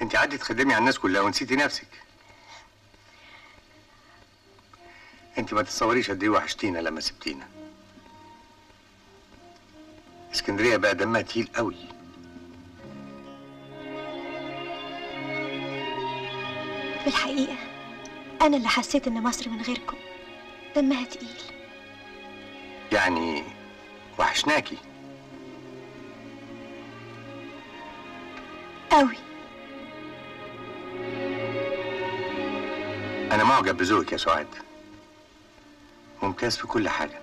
انت قعدتي تخدمي على الناس كلها ونسيتي نفسك انت ما تتصوريش قد ايه وحشتينا لما سبتينا اسكندريه بقى دمها تقيل قوي في الحقيقة أنا اللي حسيت إن مصر من غيركم دمها تقيل يعني وحشناكي قوي انا معجب بذوقك يا سعاد ممتاز في كل حاجه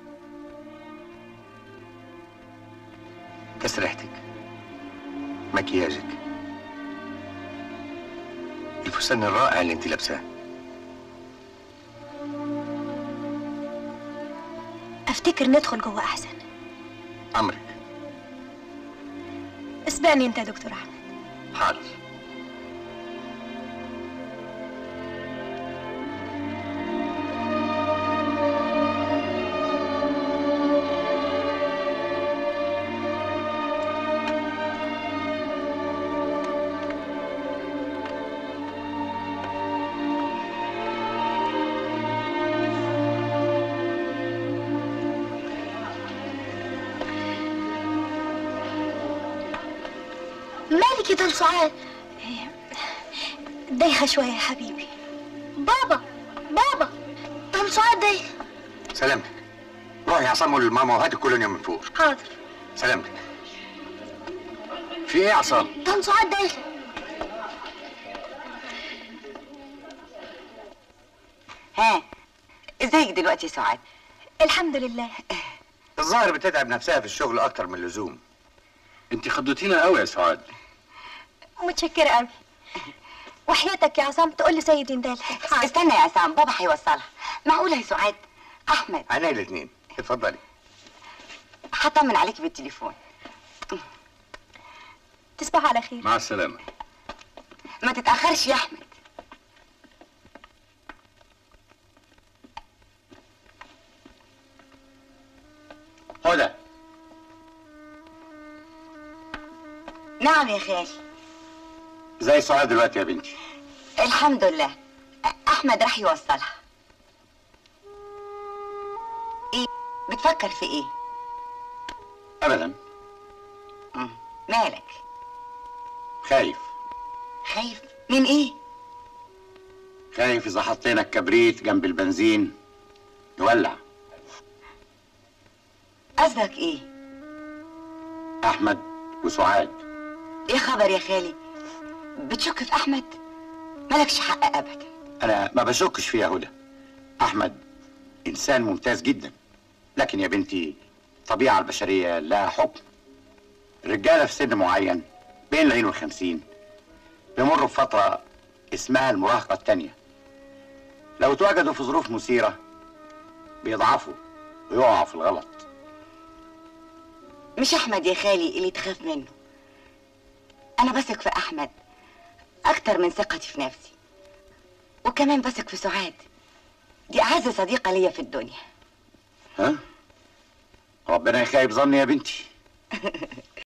تسريحتك مكياجك الفستان الرائع اللي انت لابساه أفتكر ندخل جوه أحسن امرك اسبقني أنت يا دكتور أحمد حاضر مالك يا طن سعاد دايخة شوية يا حبيبي بابا بابا طن سعاد دايخة سلامتك روحي يا عصام للماما وهاتي الكولونيا من فوق حاضر سلامتك في ايه يا عصام طن سعاد دايخة ها ازيك دلوقتي يا سعاد الحمد لله الظاهر بتتعب نفسها في الشغل اكتر من اللزوم انت خضتينا قوي يا سعاد متشكرة قوي وحياتك يا عصام تقول لي سيدي ندال استنى يا عصام بابا هيوصلها معقولة يا سعاد احمد عينيا الاثنين اتفضلي هطمن عليك بالتليفون تصبح على خير مع السلامه ما تتأخرش يا احمد هدى نعم يا خالي زي سعاد دلوقتي يا بنتي الحمد لله احمد راح يوصلها ايه بتفكر في ايه ابدا مم. مالك خايف خايف من ايه خايف اذا حطينا الكبريت جنب البنزين يولع قصدك ايه احمد وسعاد ايه خبر يا خالي بتشك في احمد مالكش حق ابدا انا ما بشكش فيها هدى احمد انسان ممتاز جدا لكن يا بنتي الطبيعه البشريه لها حكم الرجاله في سن معين بين العين والخمسين بيمروا بفتره اسمها المراهقه التانيه لو اتواجدوا في ظروف مثيره بيضعفوا ويقعوا في الغلط مش احمد يا خالي اللي تخاف منه انا بثق في احمد اكتر من ثقتي في نفسي وكمان بثق في سعاد دي اعز صديقه ليا في الدنيا ها ربنا يخيب ظني يا بنتي